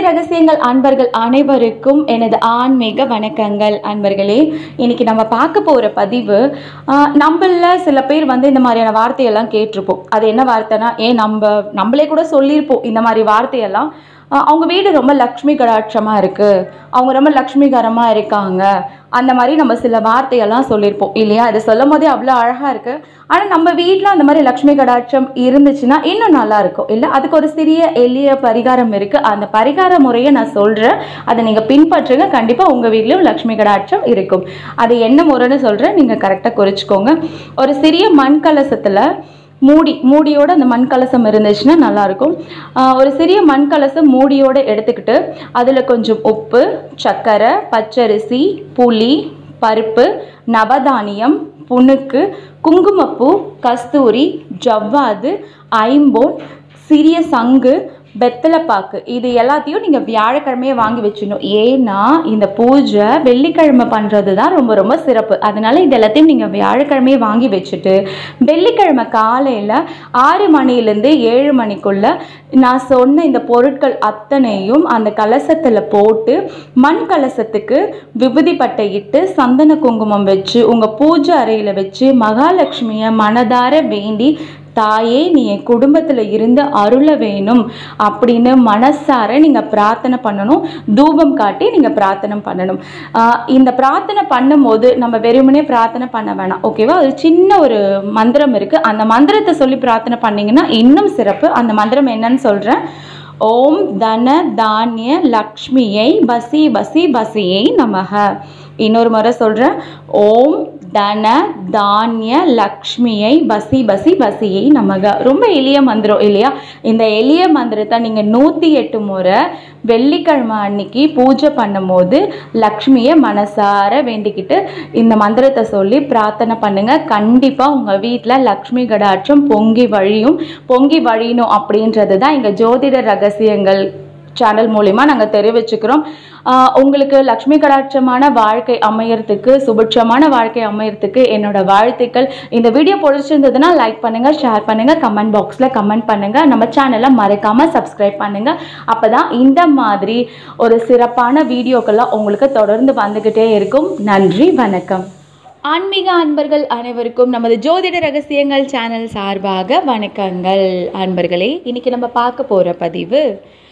ரகசியங்கள் அன்பர்கள் அனைவருக்கும் எனது ஆன்மீக வணக்கங்கள் அன்பர்களே இன்னைக்கு நம்ம பார்க்க போகிற பதிவு ஆஹ், நம்மள சில பேர் வந்து இந்த மாதிரியான வார்த்தையெல்லாம் கேட்டிருப்போம் அது என்ன வார்த்தைனா ஏன் நம்ம நம்மளே கூட சொல்லியிருப்போம் இந்த மாதிரி வார்த்தையெல்லாம் ஆஹ், அவங்க வீடு ரொம்ப லக்ஷ்மி கடாட்சமாக இருக்குது அவங்க ரொம்ப லக்ஷ்மிகரமாக இருக்காங்க அந்த மாதிரி நம்ம சில வார்த்தையெல்லாம் சொல்லியிருப்போம் இல்லையா இதை சொல்லும் போதே அவ்வளோ அழகாக இருக்குது ஆனால் நம்ம வீட்டில் அந்த மாதிரி லக்ஷ்மி கடாட்சம் இருந்துச்சுன்னா இன்னும் நல்லா இருக்கும் இல்லை அதுக்கு ஒரு சிறிய எளிய பரிகாரம் இருக்குது அந்த பரிகார முறையை நான் சொல்கிறேன் அதை நீங்கள் பின்பற்றுங்க கண்டிப்பாக உங்கள் வீட்லேயும் லக்ஷ்மி கடாட்சம் இருக்கும் அது என்ன முறைன்னு சொல்கிறேன் நீங்கள் கரெக்டாக குறிச்சிக்கோங்க ஒரு சிறிய மண் கலசத்தில் மூடி மூடியோட அந்த மண் கலசம் இருந்துச்சுன்னா நல்லாயிருக்கும் ஆஹ் ஒரு சிறிய மண் கலசம் மூடியோட எடுத்துக்கிட்டு அதில் கொஞ்சம் உப்பு சர்க்கரை பச்சரிசி புளி பருப்பு நவதானியம் புணுக்கு குங்குமப்பூ கஸ்தூரி ஜவ்வாது ஐம்போன் சிறிய சங்கு வெத்தலைப்பாக்கு இது எல்லாத்தையும் நீங்கள் வியாழக்கிழமையே வாங்கி வச்சிடணும் ஏன்னா இந்த பூஜை வெள்ளிக்கிழமை பண்ணுறது தான் ரொம்ப ரொம்ப சிறப்பு அதனால இது எல்லாத்தையும் நீங்கள் வியாழக்கிழமையே வாங்கி வச்சுட்டு வெள்ளிக்கிழமை காலையில் ஆறு மணிலேருந்து ஏழு மணிக்குள்ள நான் சொன்ன இந்த பொருட்கள் அத்தனையும் அந்த கலசத்தில் போட்டு மண் கலசத்துக்கு விபூதி பட்டை இட்டு சந்தன குங்குமம் வச்சு உங்கள் பூஜை அறையில் வச்சு மகாலட்சுமியை மனதார வேண்டி தாயே நீ என் குடும்பத்தில் இருந்து அருள வேணும் அப்படின்னு மனசார நீங்கள் பிரார்த்தனை பண்ணணும் தூபம் காட்டி நீங்கள் பிரார்த்தனை பண்ணணும் ஆஹ் இந்த பிரார்த்தனை பண்ணும்போது நம்ம வெறுமனே பிரார்த்தனை பண்ண வேணாம் ஓகேவா ஒரு சின்ன ஒரு மந்திரம் இருக்குது அந்த மந்திரத்தை சொல்லி பிரார்த்தனை பண்ணீங்கன்னா இன்னும் சிறப்பு அந்த மந்திரம் என்னன்னு சொல்கிறேன் ஓம் தன தானிய லக்ஷ்மியை பசி பசி பசியை நமக இன்னொரு முறை சொல்கிறேன் ஓம் தன தானிய லக்ஷ்மியை பசி பசி பசியை நமக ரொம்ப எளிய மந்திரம் இல்லையா இந்த எளிய மந்திரத்தை நீங்கள் நூற்றி எட்டு முறை வெள்ளிக்கிழமை அன்னைக்கு பூஜை பண்ணும்போது லக்ஷ்மியை மனசார வேண்டிக்கிட்டு இந்த மந்திரத்தை சொல்லி பிரார்த்தனை பண்ணுங்க கண்டிப்பாக உங்கள் வீட்டில் லக்ஷ்மி கடாட்சம் பொங்கி வழியும் பொங்கி வழியணும் அப்படின்றது தான் எங்கள் ஜோதிட ரகசியங்கள் சேனல் மூலிமா நாங்கள் தெரிவிச்சுக்கிறோம் ஆஹ் உங்களுக்கு லக்ஷ்மி கடாட்சமான வாழ்க்கை அமையறதுக்கு சுபிட்சமான வாழ்க்கை அமையறதுக்கு என்னோட வாழ்த்துக்கள் இந்த வீடியோ பிடிச்சிருந்ததுன்னா லைக் பண்ணுங்கள் ஷேர் பண்ணுங்கள் கமெண்ட் பாக்ஸில் கமெண்ட் பண்ணுங்கள் நம்ம சேனலை மறக்காமல் சப்ஸ்கிரைப் பண்ணுங்கள் அப்போ தான் இந்த மாதிரி ஒரு சிறப்பான வீடியோக்கெல்லாம் உங்களுக்கு தொடர்ந்து வந்துக்கிட்டே இருக்கும் நன்றி வணக்கம் ஆன்மீக அன்பர்கள் அனைவருக்கும் நமது ஜோதிட ரகசியங்கள் சேனல் சார்பாக வணக்கங்கள் அன்பர்களே இன்னைக்கு நம்ம பார்க்க போகிற பதிவு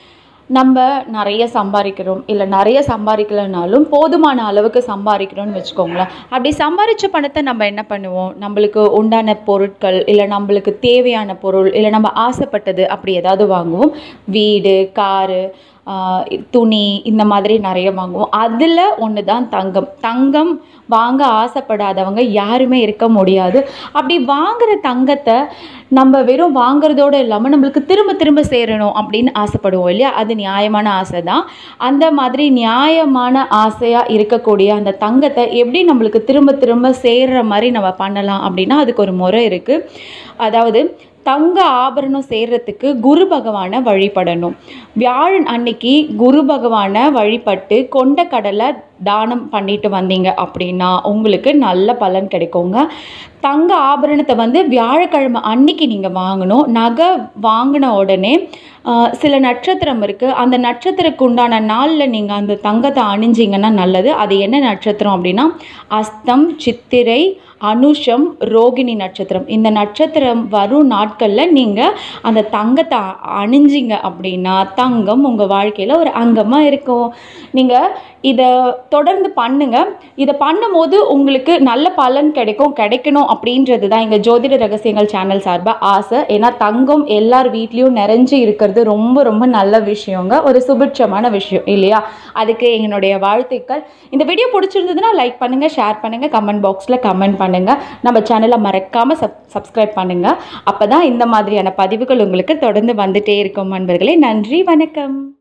நம்ம நிறைய சம்பாதிக்கிறோம் இல்லை நிறைய சம்பாதிக்கலைனாலும் போதுமான அளவுக்கு சம்பாதிக்கிறோம்னு வச்சுக்கோங்களேன் அப்படி சம்பாதிச்ச பணத்தை நம்ம என்ன பண்ணுவோம் நம்மளுக்கு உண்டான பொருட்கள் இல்லை நம்மளுக்கு தேவையான பொருள் இல்லை நம்ம ஆசைப்பட்டது அப்படி ஏதாவது வாங்குவோம் வீடு காரு ஆஹ் துணி இந்த மாதிரி நிறைய வாங்குவோம் அதில் ஒன்று தான் தங்கம் தங்கம் வாங்க ஆசைப்படாதவங்க யாருமே இருக்க முடியாது அப்படி வாங்குற தங்கத்தை நம்ம வெறும் வாங்குறதோடு இல்லாமல் நம்மளுக்கு திரும்ப திரும்ப சேரணும் அப்படின்னு ஆசைப்படுவோம் இல்லையா அது நியாயமான ஆசை தான் அந்த மாதிரி நியாயமான ஆசையாக இருக்கக்கூடிய அந்த தங்கத்தை எப்படி நம்மளுக்கு திரும்ப திரும்ப சேர்ற மாதிரி நம்ம பண்ணலாம் அப்படின்னா அதுக்கு ஒரு முறை இருக்குது அதாவது தங்க ஆபரணம் சேர்றதுக்கு குரு பகவானை வழிபடணும் வியாழன் அன்னைக்கு குரு பகவானை வழிபட்டு கொண்ட கடலை தானம் பண்ணிட்டு வந்தீங்க அப்படின்னா உங்களுக்கு நல்ல பலன் கிடைக்குங்க தங்க ஆபரணத்தை வந்து வியாழக்கிழமை அன்னைக்கு நீங்கள் வாங்கணும் நகை வாங்கின உடனே ஆஹ், சில நட்சத்திரம் இருக்குது அந்த நட்சத்திரக்கு உண்டான நாளில் நீங்கள் அந்த தங்கத்தை அணிஞ்சிங்கன்னா நல்லது அது என்ன நட்சத்திரம் அப்படின்னா அஸ்தம் சித்திரை அனுஷம் ரோகிணி நட்சத்திரம் இந்த நட்சத்திரம் வரும் நாட்களில் நீங்கள் அந்த தங்கத்தை அ- அணிஞ்சிங்க அப்படின்னா தங்கம் உங்கள் வாழ்க்கையில் ஒரு அங்கமாக இருக்கும் நீங்கள் இதை தொடர்ந்து பண்ணுங்க இதை பண்ணும்போது உங்களுக்கு நல்ல பலன் கிடைக்கும் கிடைக்கணும் அப்படின்றது தான் எங்கள் ஜோதிட ரகசியங்கள் சேனல் சார்பாக ஆசை ஏன்னா தங்கம் எல்லார் வீட்லேயும் நிறைஞ்சு இருக்கிறது ரொம்ப ரொம்ப நல்ல விஷயங்க ஒரு சுபிட்சமான விஷயம் இல்லையா அதுக்கு எங்களுடைய வாழ்த்துக்கள் இந்த வீடியோ பிடிச்சிருந்ததுன்னா லைக் பண்ணுங்கள் ஷேர் பண்ணுங்கள் கமெண்ட் பாக்ஸில் கமெண்ட் பண்ணுங்கள் நம்ம சேனலை மறக்காமல் சப் சப்ஸ்கிரைப் பண்ணுங்கள் அப்போ தான் இந்த மாதிரியான பதிவுகள் உங்களுக்கு தொடர்ந்து வந்துட்டே இருக்கும் நண்பர்களே நன்றி வணக்கம்